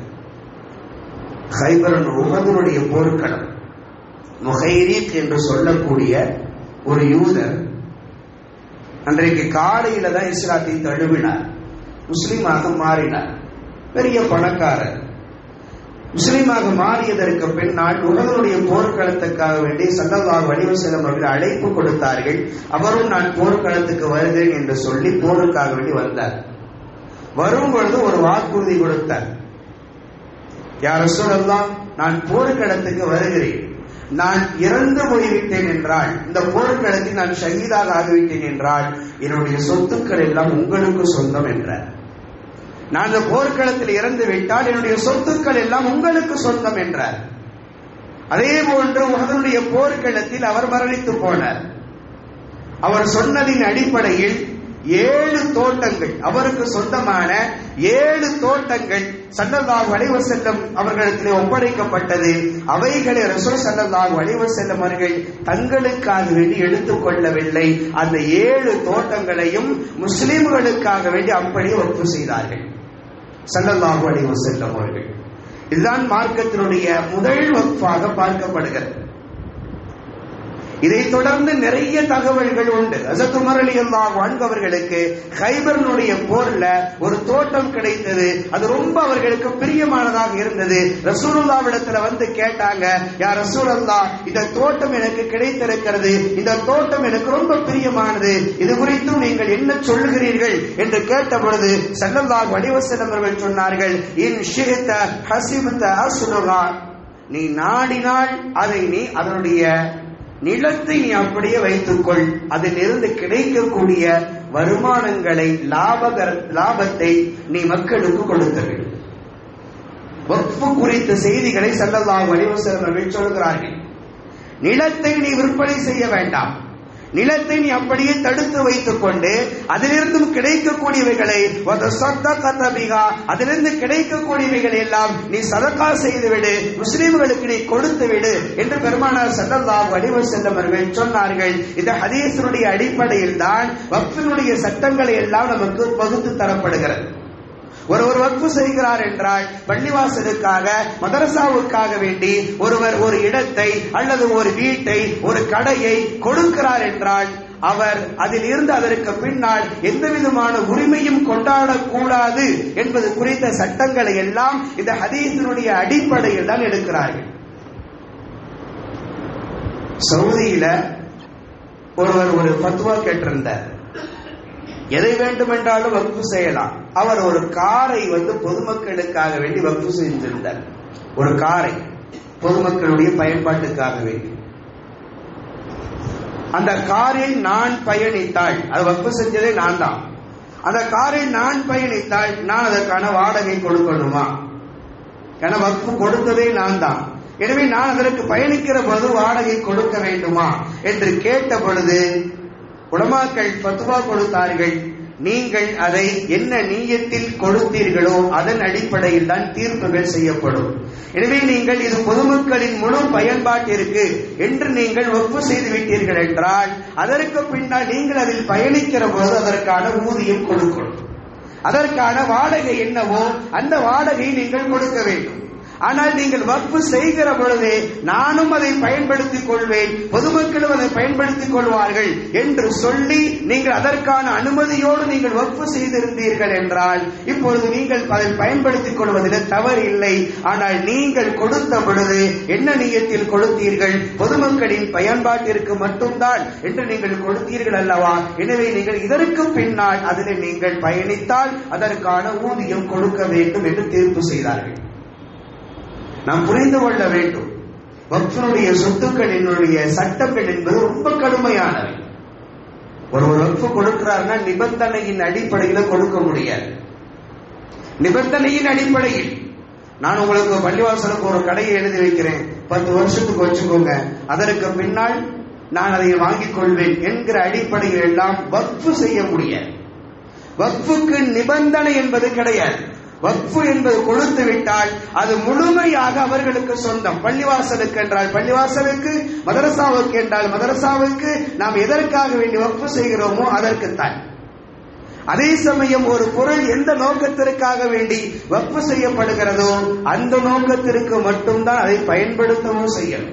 ஹைபரன் உகதனுடைய போர்க்களம் முஹைரீக் என்று சொல்லக்கூடிய ஒரு யூதர் அன்றைக்கு காலையில தான் இஸ்லாத்தை தழுவினார் முஸ்லீமாக மாறினார் பெரிய பணக்காரர் முஸ்லீமாக மாறியதற்கு பின்னால் உலகனுடைய போர்க்களத்துக்காக வேண்டி சல்லல்லாஹு அலைஹி வஸல்லம் அவர்கள் அழைப்பு கொடுத்தார்கள் அவரும் நான் போர்க்களத்துக்கு வருகிறேன் என்று சொல்லி போருக்காக வேண்டி வந்தார் வரும் பொழுது ஒரு வாக்குறுதி கொடுத்தார் யார் சொல்லலாம் நான் போர்க்களத்துக்கு வருகிறேன் நான் இறந்து போய்விட்டேன் என்றால் இந்த போர்க்களத்தில் நான் ஷஹீதாக ஆகிவிட்டேன் என்றால் என்னுடைய சொத்துக்கள் எல்லாம் உங்களுக்கு சொந்தம் என்றார் நான் இந்த போர்க்களத்தில் இறந்து விட்டால் என்னுடைய சொத்துக்கள் எல்லாம் உங்களுக்கு சொந்தம் என்றார் அதே போன்று உலகனுடைய போர்க்களத்தில் அவர் மரணித்து போனார் அவர் சொன்னதின் அடிப்படையில் ஏழு தோட்டங்கள் அவருக்கு சொந்தமான ஏழு தோட்டங்கள் சல்லல்லாஹு அலைஹி வஸல்லம் அவர்களிடத்திலே ஒப்படைக்கப்பட்டது அவைகளை ரசூல் சல்லல்லாஹு அலைஹி வஸல்லம் அவர்கள் தங்களுக்காக வேண்டி எடுத்துக் கொள்ளவில்லை அந்த ஏழு தோட்டங்களையும் முஸ்லிம்களுக்காக வேண்டி அப்படியே ஒப்பு செய்தார்கள் சல்லல்லாஹு அலைஹி வஸல்லம் அவர்கள் இதுதான் மார்க்கத்தினுடைய முதல் வக்ஃபாக பார்க்கப்படுகிறது இதைத் தொடர்ந்து நிறைய தகவல்கள் உண்டு அசத் உமர் அலி அல்லாஹ் அவர்களுக்கு ஹைபர்னுடைய போர்ல ஒரு தோட்டம் கிடைத்தது அது ரொம்ப அவர்களுக்கு பிரியமானதாக இருந்தது ரசூலுல்லாவிடத்துல வந்து கேட்டாங்க யார் ரசூலுல்லா இந்த தோட்டம் எனக்கு கிடைத்திருக்கிறது இந்த தோட்டம் எனக்கு ரொம்ப பிரியமானது இது குறித்தும் நீங்கள் என்ன சொல்லுகிறீர்கள் என்று கேட்ட பொழுது சல்லல்லாஹு அலைஹி வஸல்லம் அவர்கள் சொன்னார்கள் இன் ஷிஹ்த ஹசிபத அஸ்லுகா நீ நாடினால் அதை நீ அதனுடைய நிலத்தை நீ அப்படியே வைத்துக்கொள் அதிலிருந்து கிடைக்கக்கூடிய வருமானங்களை லாபகர லாபத்தை நீ மக்களுக்கு கொடுத்தர்கள் வக்ஃபு குறித்த செய்திகளை சல்லல்லாஹு அலைஹி வஸல்லம் அவர்கள் சொல்கிறார்கள் நிலத்தை நீ விற்பனை செய்ய வேண்டாம் நிலத்தை நீ அப்படியே தடுத்து வைத்துக் கொண்டு அதிலிருந்தும் கிடைக்கக்கூடியவைகளை ஒரு சொத்த பிகா அதிலிருந்து கிடைக்கக்கூடியவைகளை எல்லாம் நீ சதக்கா செய்து விடு முஸ்லிம்களுக்கு நீ கொடுத்து விடு என்று பெருமானார் சல்லல்லாஹு அலைஹி வஸல்லம் அவர்கள் சொன்னார்கள் இந்த ஹதீஸினுடைய அடிப்படையில் தான் வக்ஃபினுடைய சட்டங்களை எல்லாம் நமக்கு பகுத்து தரப்படுகிறது ஒரு ஒரு வக்ஃபு செய்கிறார் என்றால் பள்ளிவாசலுக்காக மதரசாவுக்காக வேண்டி ஒருவர் ஒரு இடத்தை அல்லது ஒரு வீட்டை ஒரு கடையை கொடுக்கிறார் என்றால் அவர் அதில் இருந்து அதற்கு பின்னால் எந்த விதமான உரிமையும் கொண்டாடக்கூடாது என்பது குறித்த சட்டங்களை எல்லாம் இந்த ஹதீஸினுடைய அடிப்படையில் தான் எடுக்கிறார்கள் சவுதியில ஒருவர் ஒரு பத்துவா கேட்டிருந்தார் எதை வேண்டுமென்றாலும் வகுப்பு செய்யலாம் அவர் ஒரு காரை வந்து பொதுமக்களுக்காக வேண்டி வகுப்பு செஞ்சிருந்தார் ஒரு காரை பொதுமக்களுடைய பயன்பாட்டுக்காக வேண்டி அந்த காரில் நான் பயணித்தாள் அது வகுப்பு செஞ்சதே நான் தான் அந்த காரில் நான் பயணித்தால் நான் அதற்கான வாடகை கொடுக்கணுமா என வக்ஃபு கொடுத்ததே நான் தான் எனவே நான் அதற்கு பயணிக்கிற போது வாடகை கொடுக்க வேண்டுமா என்று கேட்ட பொழுது உலமாக்கள் பத்துவா கொடுத்தார்கள் நீங்கள் அதை என்ன நீயத்தில் கொடுத்தீர்களோ அதன் அடிப்படையில் தான் தீர்ப்புகள் செய்யப்படும் எனவே நீங்கள் இது பொதுமக்களின் முழு பயன்பாட்டிற்கு என்று நீங்கள் ஒப்பு செய்து விட்டீர்கள் என்றால் அதற்கு பின்னால் நீங்கள் அதில் பயணிக்கிற போது அதற்கான ஊதியம் கொடுக்கணும் அதற்கான வாடகை என்னவோ அந்த வாடகையை நீங்கள் கொடுக்க வேண்டும் ஆனால் நீங்கள் வக்ஃபு செய்கிற பொழுதே நானும் அதை பயன்படுத்திக் கொள்வேன் பொதுமக்களும் அதை பயன்படுத்திக் கொள்வார்கள் என்று சொல்லி நீங்கள் அதற்கான அனுமதியோடு நீங்கள் வக்ஃபு செய்திருந்தீர்கள் என்றால் இப்பொழுது நீங்கள் அதை பயன்படுத்திக் கொள்வதில் தவறு இல்லை ஆனால் நீங்கள் கொடுத்த பொழுது என்ன நீயத்தில் கொடுத்தீர்கள் பொதுமக்களின் பயன்பாட்டிற்கு மட்டும்தான் என்று நீங்கள் கொடுத்தீர்கள் அல்லவா எனவே நீங்கள் இதற்கு பின்னால் அதில் நீங்கள் பயணித்தால் அதற்கான ஊதியம் கொடுக்க வேண்டும் என்று தீர்ப்பு செய்தார்கள் நாம் புரிந்து கொள்ள வேண்டும் வக்ஃபினுடைய சொத்துக்களினுடைய சட்டங்கள் என்பது ரொம்ப கடுமையானவை ஒரு ஒரு வக்ஃபு கொடுக்கிறார்னா நிபந்தனையின் அடிப்படையில் கொடுக்க முடியாது நிபந்தனையின் அடிப்படையில் நான் உங்களுக்கு பள்ளிவாசலுக்கு ஒரு கடையை எழுதி வைக்கிறேன் பத்து வருஷத்துக்கு வச்சுக்கோங்க அதற்கு பின்னால் நான் அதை வாங்கிக் கொள்வேன் என்கிற அடிப்படையில் எல்லாம் வக்ஃபு செய்ய முடியாது வக்ஃபுக்கு நிபந்தனை என்பது கிடையாது வக்ஃபு என்பது கொடுத்து விட்டால் அது முழுமையாக அவர்களுக்கு சொந்தம் பள்ளிவாசலுக்கு என்றால் பள்ளிவாசலுக்கு மதரசாவுக்கு என்றால் மதரசாவுக்கு நாம் எதற்காக வேண்டி வக்ஃபு செய்கிறோமோ அதற்குத்தான் அதே சமயம் ஒரு பொருள் எந்த நோக்கத்திற்காக வேண்டி வக்ஃபு செய்யப்படுகிறதோ அந்த நோக்கத்திற்கு மட்டும்தான் அதை பயன்படுத்தவும் செய்யணும்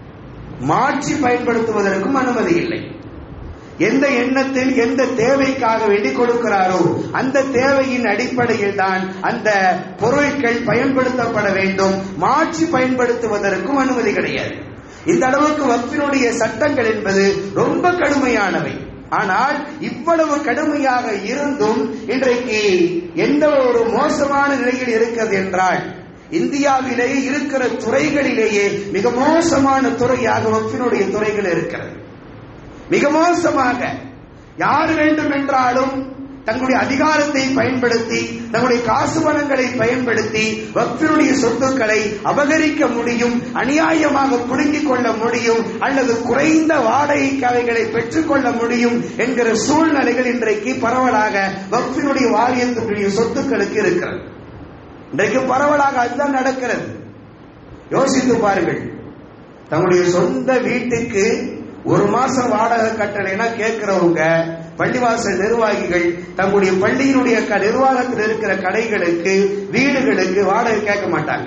மாற்றி பயன்படுத்துவதற்கும் அனுமதி இல்லை எந்த எண்ணத்தில் எந்த தேவைக்காக வேண்டி கொடுக்கிறாரோ அந்த தேவையின் அடிப்படையில் தான் அந்த பொருட்கள் பயன்படுத்தப்பட வேண்டும் மாற்றி பயன்படுத்துவதற்கும் அனுமதி கிடையாது இந்த அளவுக்கு வக்ஃபினுடைய சட்டங்கள் என்பது ரொம்ப கடுமையானவை ஆனால் இவ்வளவு கடுமையாக இருந்தும் இன்றைக்கு எந்த ஒரு மோசமான நிலையில் இருக்கிறது என்றால் இந்தியாவிலேயே இருக்கிற துறைகளிலேயே மிக மோசமான துறையாக வக்ஃபினுடைய துறைகள் இருக்கிறது மிக மோசமாக யார் வேண்டும் என்றாலும் தங்களுடைய அதிகாரத்தை பயன்படுத்தி தங்களுடைய காசு பணங்களை பயன்படுத்தி வக்ஃபினுடைய சொத்துக்களை அபகரிக்க முடியும் அநியாயமாக புடுங்கிக் கொள்ள முடியும் அல்லது குறைந்த வாடகைக்கு அவைகளை பெற்றுக்கொள்ள முடியும் என்கிற சூழ்நிலைகள் இன்றைக்கு பரவலாக வக்ஃபினுடைய வாரியத்தினுடைய சொத்துக்களுக்கு இருக்கிறது இன்றைக்கு பரவலாக அதுதான் நடக்கிறது யோசித்து பாருங்கள் தங்களுடைய சொந்த வீட்டுக்கு ஒரு மாசம் வாடகை கட்டளைனா கேட்கிறவங்க பள்ளிவாசல் நிர்வாகிகள் தங்களுடைய பள்ளியினுடைய நிர்வாகத்தில் இருக்கிற கடைகளுக்கு வீடுகளுக்கு வாடகை கேட்க மாட்டாங்க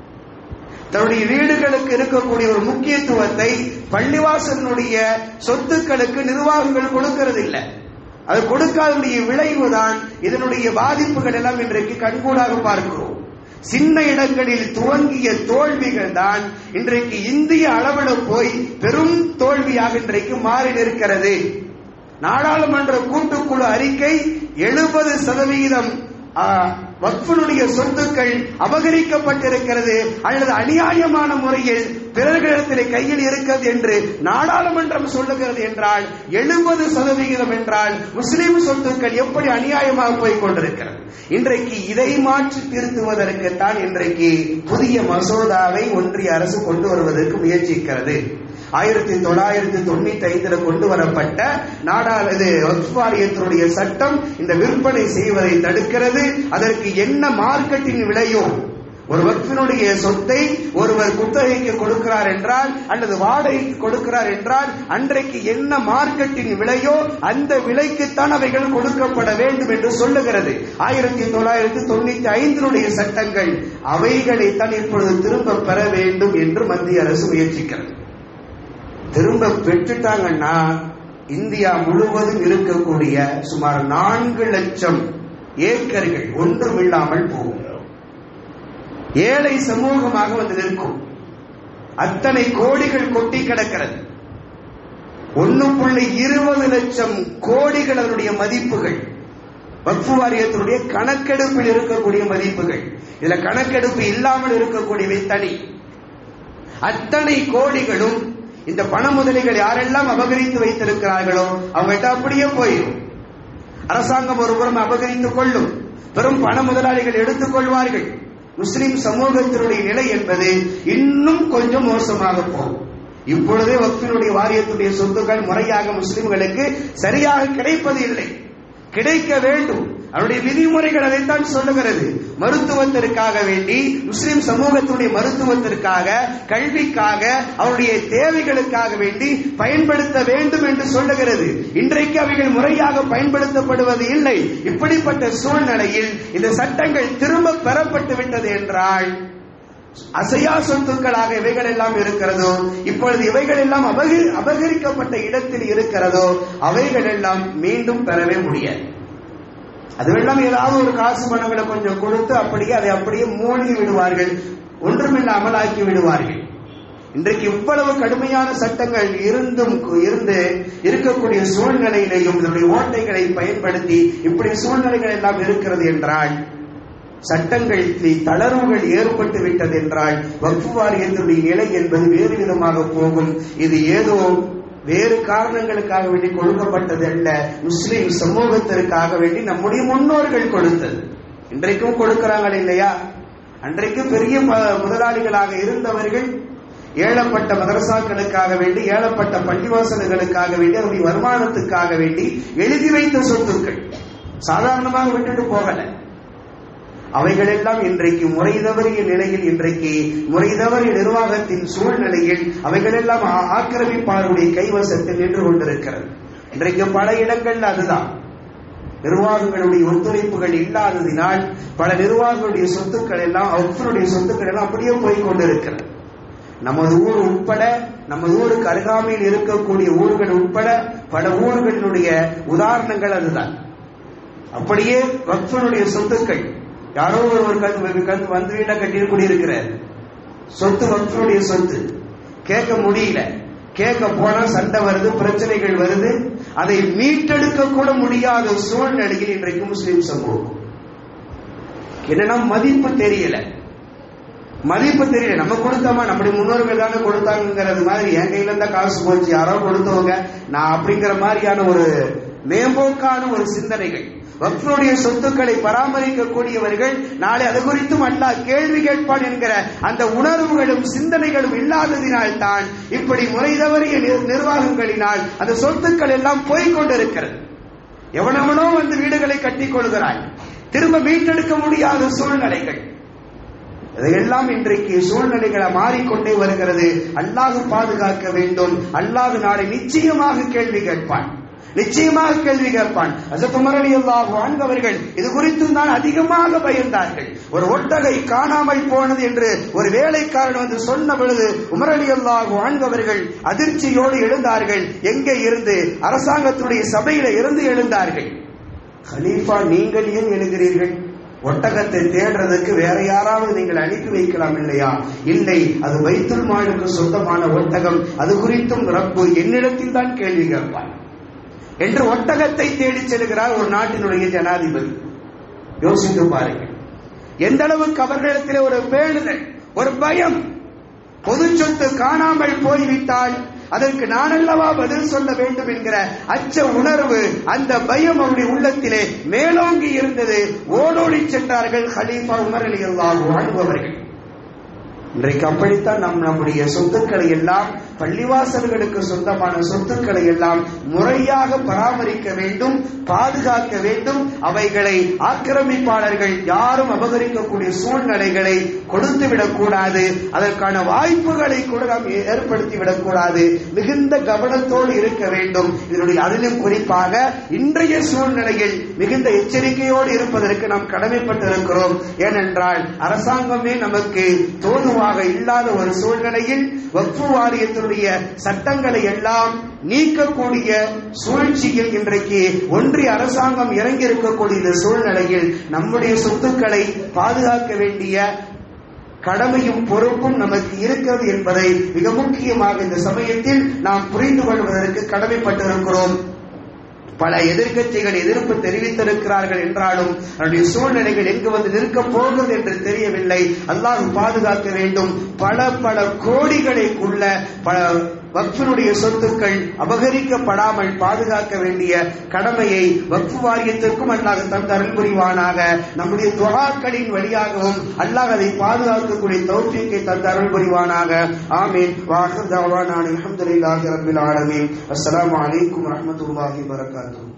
தன்னுடைய வீடுகளுக்கு இருக்கக்கூடிய ஒரு முக்கியத்துவத்தை பள்ளிவாசலினுடைய சொத்துக்களுக்கு நிர்வாகங்கள் கொடுக்கிறது இல்லை அது கொடுக்காதனுடைய விளைவுதான் இதனுடைய பாதிப்புகள் எல்லாம் இன்றைக்கு கண்கூடாக பார்க்கிறோம் சின்ன இடங்களில் துவங்கிய தோல்விகள் தான் இன்றைக்கு இந்திய அளவில் போய் பெரும் தோல்வியாக இன்றைக்கு மாறி நிற்கிறது நாடாளுமன்ற கூட்டுக்குழு அறிக்கை எழுபது சதவிகிதம் வக்ஃபனுடைய சொத்துக்கள் அபகரிக்கப்பட்டிருக்கிறது அல்லது அநியாயமான முறையில் பிறர்களிடத்தில் கையில் இருக்கிறது என்று நாடாளுமன்றம் சொல்லுகிறது என்றால் எழுபது சதவிகிதம் என்றால் முஸ்லிம் சொத்துக்கள் எப்படி அநியாயமாக போய் கொண்டிருக்கிறது இன்றைக்கு இதை மாற்றி திருத்துவதற்கு தான் இன்றைக்கு புதிய மசோதாவை ஒன்றிய அரசு கொண்டு வருவதற்கு முயற்சிக்கிறது ஆயிரத்தி தொள்ளாயிரத்தி தொண்ணூத்தி ஐந்துல கொண்டு வரப்பட்ட நாடாளது வாரியத்தினுடைய சட்டம் இந்த விற்பனை செய்வதை தடுக்கிறது அதற்கு என்ன மார்க்கெட்டின் விலையோ ஒரு வக்ஃபினுடைய சொத்தை ஒருவர் குத்தகைக்கு கொடுக்கிறார் என்றால் அல்லது வாடகைக்கு கொடுக்கிறார் என்றால் அன்றைக்கு என்ன மார்க்கெட்டின் விலையோ அந்த விலைக்குத்தான் அவைகள் கொடுக்கப்பட வேண்டும் என்று சொல்லுகிறது ஆயிரத்தி தொள்ளாயிரத்தி தொண்ணூத்தி ஐந்தினுடைய சட்டங்கள் அவைகளைத்தான் இப்பொழுது திரும்ப பெற வேண்டும் என்று மத்திய அரசு முயற்சிக்கிறது திரும்ப பெற்றுட்டாங்கன்னா இந்தியா முழுவதும் இருக்கக்கூடிய சுமார் நான்கு லட்சம் ஏக்கர்கள் ஒன்றும் இல்லாமல் போகும் ஏழை சமூகமாக வந்து நிற்கும் அத்தனை கோடிகள் கொட்டி கிடக்கிறது ஒன்னு புள்ளி இருபது லட்சம் கோடிகள் அதனுடைய மதிப்புகள் வக்ஃபு வாரியத்தினுடைய கணக்கெடுப்பில் இருக்கக்கூடிய மதிப்புகள் இதுல கணக்கெடுப்பு இல்லாமல் இருக்கக்கூடியவை தனி அத்தனை கோடிகளும் இந்த பண முதலிகள் யாரெல்லாம் அபகரித்து வைத்திருக்கிறார்களோ அவங்ககிட்ட அப்படியே போயிடும் அரசாங்கம் ஒரு புறம் அபகரித்துக் கொள்ளும் பெரும் பண முதலாளிகள் எடுத்துக் கொள்வார்கள் முஸ்லிம் சமூகத்தினுடைய நிலை என்பது இன்னும் கொஞ்சம் மோசமாக போகும் இப்பொழுதே வக்ஃபினுடைய வாரியத்துடைய சொத்துக்கள் முறையாக முஸ்லிம்களுக்கு சரியாக கிடைப்பது இல்லை கிடைக்க வேண்டும் அவருடைய விதிமுறைகள் அதைத்தான் சொல்லுகிறது மருத்துவத்திற்காக வேண்டி முஸ்லிம் சமூகத்துடைய மருத்துவத்திற்காக கல்விக்காக அவருடைய தேவைகளுக்காக வேண்டி பயன்படுத்த வேண்டும் என்று சொல்லுகிறது இன்றைக்கு அவைகள் முறையாக பயன்படுத்தப்படுவது இல்லை இப்படிப்பட்ட சூழ்நிலையில் இந்த சட்டங்கள் திரும்ப பெறப்பட்டு விட்டது என்றால் அசையா சொத்துக்களாக இவைகள் எல்லாம் இருக்கிறதோ இப்பொழுது இவைகள் எல்லாம் அபகி அபகரிக்கப்பட்ட இடத்தில் இருக்கிறதோ அவைகள் எல்லாம் மீண்டும் பெறவே முடியாது அதுவெல்லாம் ஏதாவது ஒரு காசு பணங்களை கொஞ்சம் கொடுத்து அப்படியே அதை அப்படியே மூழ்கி விடுவார்கள் ஒன்றுமில்லாமல் ஆக்கி விடுவார்கள் இன்றைக்கு இவ்வளவு கடுமையான சட்டங்கள் இருந்தும் இருந்து இருக்கக்கூடிய சூழ்நிலையிலையும் இதனுடைய ஓட்டைகளை பயன்படுத்தி இப்படி சூழ்நிலைகள் எல்லாம் இருக்கிறது என்றால் சட்டங்களில் தளர்வுகள் ஏற்பட்டு விட்டது என்றால் வக்ஃபு வாரியத்தினுடைய நிலை என்பது வேறு விதமாக போகும் இது ஏதோ வேறு காரணங்களுக்காக வேண்டி கொடுக்கப்பட்டது அல்ல முஸ்லிம் சமூகத்திற்காக வேண்டி நம்முடைய முன்னோர்கள் கொடுத்தது இன்றைக்கும் கொடுக்கிறாங்க இல்லையா அன்றைக்கு பெரிய முதலாளிகளாக இருந்தவர்கள் ஏழப்பட்ட மதரசாக்களுக்காக வேண்டி ஏழப்பட்ட பள்ளிவாசல்களுக்காக வேண்டி அவருடைய வருமானத்துக்காக வேண்டி எழுதி வைத்த சொத்துக்கள் சாதாரணமாக விட்டுட்டு போகல அவைகளெல்லாம் இன்றைக்கு முறை தவறிய நிலையில் இன்றைக்கு முறை தவறிய நிர்வாகத்தின் சூழ்நிலையில் அவைகளெல்லாம் ஆக்கிரமிப்பாளருடைய கைவசத்தில் நின்று கொண்டிருக்கிறது இன்றைக்கு பல இடங்கள்ல அதுதான் நிர்வாகங்களுடைய ஒத்துழைப்புகள் இல்லாததினால் பல நிர்வாகங்களுடைய சொத்துக்கள் எல்லாம் அவர்களுடைய சொத்துக்கள் எல்லாம் அப்படியே போய் கொண்டிருக்கிறது நமது ஊர் உட்பட நமது ஊருக்கு அருகாமையில் இருக்கக்கூடிய ஊர்கள் உட்பட பல ஊர்களினுடைய உதாரணங்கள் அதுதான் அப்படியே வக்ஃபனுடைய சொத்துக்கள் யாரோ ஒருவர் கந்து கந்து வந்து வீட்டை கட்டி குடியிருக்கிறார் சொத்து வக்ஃபனுடைய சொத்து கேட்க முடியல கேட்க போனா சண்டை வருது பிரச்சனைகள் வருது அதை மீட்டெடுக்க கூட முடியாத சூழ்நிலையில் இன்றைக்கு முஸ்லிம் சமூகம் என்னன்னா மதிப்பு தெரியல மதிப்பு தெரியல நம்ம கொடுத்தோமா நம்முடைய முன்னோர்கள் தானே கொடுத்தாங்கிறது மாதிரி என் கையில இருந்தா காசு போச்சு யாரோ கொடுத்தவங்க நான் அப்படிங்கிற மாதிரியான ஒரு மேம்போக்கான ஒரு சிந்தனைகள் வக்ஃபுடைய சொத்துக்களை பராமரிக்கக்கூடியவர்கள் நாளை அது குறித்தும் அல்லாஹ் கேள்வி கேட்பான் என்கிற அந்த உணர்வுகளும் சிந்தனைகளும் இல்லாததினால் தான் இப்படி முறை தவறிய நிர்வாகங்களினால் அந்த சொத்துக்கள் எல்லாம் போய்கொண்டிருக்கிறது எவனவனோ வந்து வீடுகளை கட்டிக் கொள்கிறாய் திரும்ப மீட்டெடுக்க முடியாத சூழ்நிலைகள் இதையெல்லாம் இன்றைக்கு சூழ்நிலைகளை மாறிக்கொண்டே வருகிறது அல்லாஹ் பாதுகாக்க வேண்டும் அல்லாஹ் நாளை நிச்சயமாக கேள்வி கேட்பான் நிச்சயமாக கேள்வி கேட்பான் அசத்துமரலி அல்லாஹ் வாழ்ந்தவர்கள் இது குறித்தும் தான் அதிகமாக பயந்தார்கள் ஒரு ஒட்டகை காணாமல் போனது என்று ஒரு வேலைக்காரன் வந்து சொன்ன பொழுது உமரலி அல்லாஹ் வாழ்ந்தவர்கள் அதிர்ச்சியோடு எழுந்தார்கள் எங்கே இருந்து அரசாங்கத்துடைய சபையில இருந்து எழுந்தார்கள் ஹலீஃபா நீங்கள் ஏன் எழுகிறீர்கள் ஒட்டகத்தை தேடுறதுக்கு வேற யாராவது நீங்கள் அனுப்பி வைக்கலாம் இல்லையா இல்லை அது வைத்துல் மாலுக்கு சொந்தமான ஒட்டகம் அது குறித்தும் ரப்பு என்னிடத்தில் தான் கேள்வி கேட்பான் என்று ஒட்டகத்தை தேடி செல்கிறார் ஒரு நாட்டினுடைய ஜனாதிபதி யோசித்து பாருங்கள் எந்த அளவுக்கு அவர்களிடத்தில் ஒரு பேணுதல் ஒரு பயம் பொது சொத்து காணாமல் போய்விட்டால் அதற்கு நான் அல்லவா பதில் சொல்ல வேண்டும் என்கிற அச்ச உணர்வு அந்த பயம் அவருடைய உள்ளத்திலே மேலோங்கி இருந்தது ஓடோடி சென்றார்கள் ஹலீஃபா உமர் அலி அல்லாஹ் வாழ்பவர்கள் இன்றைக்கு அப்படித்தான் நம் நம்முடைய சொத்துக்களை எல்லாம் பள்ளிவாசல்களுக்கு சொந்தமான சொத்துக்களை எல்லாம் முறையாக பராமரிக்க வேண்டும் பாதுகாக்க வேண்டும் அவைகளை ஆக்கிரமிப்பாளர்கள் யாரும் அபகரிக்கக்கூடிய சூழ்நிலைகளை கொடுத்து விடக்கூடாது அதற்கான வாய்ப்புகளை கூட நாம் ஏற்படுத்தி விடக்கூடாது மிகுந்த கவனத்தோடு இருக்க வேண்டும் இதனுடைய அதிலும் குறிப்பாக இன்றைய சூழ்நிலையில் மிகுந்த எச்சரிக்கையோடு இருப்பதற்கு நாம் கடமைப்பட்டிருக்கிறோம் ஏனென்றால் அரசாங்கமே நமக்கு தோதுவாக இல்லாத ஒரு சூழ்நிலையில் வக்ஃபு வாரியத்தினுடைய சட்டங்களை எல்லாம் நீக்கக்கூடிய சூழ்ச்சியில் இன்றைக்கு ஒன்றிய அரசாங்கம் இறங்கி இருக்கக்கூடிய இந்த சூழ்நிலையில் நம்முடைய சொத்துக்களை பாதுகாக்க வேண்டிய கடமையும் பொறுப்பும் நமக்கு இருக்கிறது என்பதை மிக முக்கியமாக இந்த சமயத்தில் நாம் புரிந்து கொள்வதற்கு கடமைப்பட்டிருக்கிறோம் பல எதிர்க்கட்சிகள் எதிர்ப்பு தெரிவித்திருக்கிறார்கள் என்றாலும் அவருடைய சூழ்நிலைகள் எங்கு வந்து நிற்கப் போகிறது என்று தெரியவில்லை அல்லாஹ் பாதுகாக்க வேண்டும் பல பல கோடிகளை உள்ள பல வக்ஃபினுடைய சொத்துக்கள் அபகரிக்கப்படாமல் பாதுகாக்க வேண்டிய கடமையை வக்ஃபு வாரியத்திற்கும் அல்லாஹ் தந்த அருள் புரிவானாக நம்முடைய துவாக்களின் வழியாகவும் அல்லாஹ் அதை பாதுகாக்கக்கூடிய தௌஃபீக்கை தந்த அருள் புரிவானாக ஆமீன் வாஹர் தவானான் அல்ஹம்துலில்லாஹி ரப்பில் ஆலமீன் அஸ்ஸலாமு அலைக்கும் வரஹ்மத்துல்லாஹி வபரகாத்துஹு